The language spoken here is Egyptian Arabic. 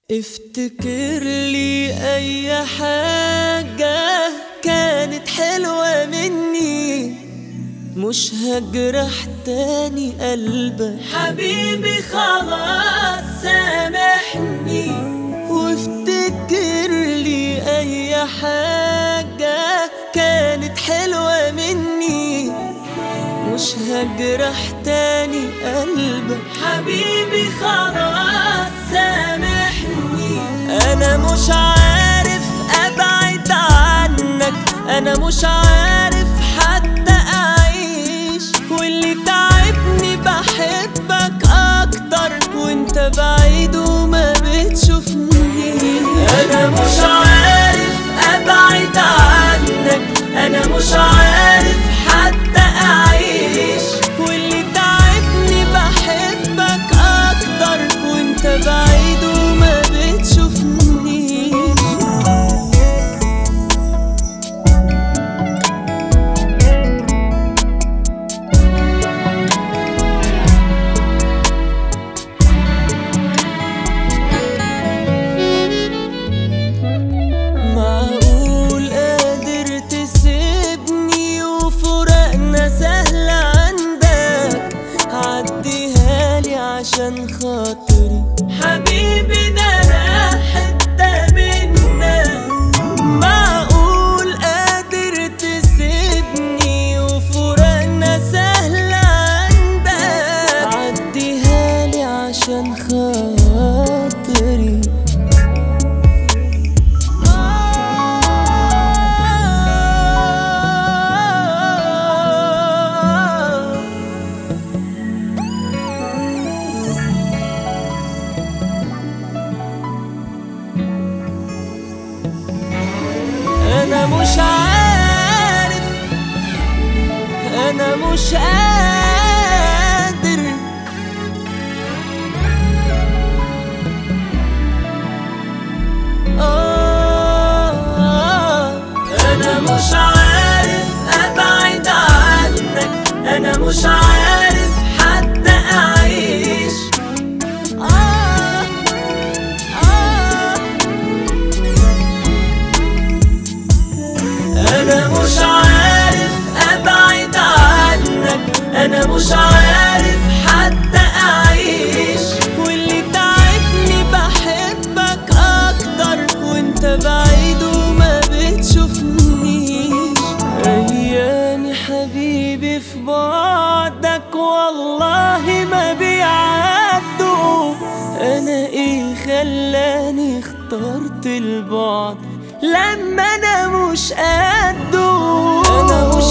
افتكر لي اي حاجة كانت حلوة مني مش هجرح تاني قلبك حبيبي خلاص سامحني وافتكر لي اي حاجة كانت حلوة مني مش هجرح تاني قلبك حبيبي خلاص سامحني انا مش عارف ابعد عنك انا مش عارف حتى اعيش واللي تعبني بحبك اكتر وانت بعيد وما بتشوفني انا مش عارف ابعد عنك انا مش عارف حتى اعيش واللي تعبني بحبك اكتر وانت بعيد وما بتشوفني معقول قادر تسيبني وفراقنا سهل عندك عديها لي عشان خاطري حبيبي ده انا حتة منك معقول قادر تسيبني وفراقنا سهل عندك عديها لي عشان خاطري انا مش عارف انا مش قادر آه انا مش عارف ابعد عنك انا مش عارف حتى اعيش آه آه انا مش عارف ابعد عنك انا مش عارف حتى اعيش واللي تعبني بحبك اكتر وانت بعيد وما بتشوفنيش ايامي حبيبي في بعدك والله ما بيعدوا انا ايه خلاني اخترت البعد لما انا مش قده انا مش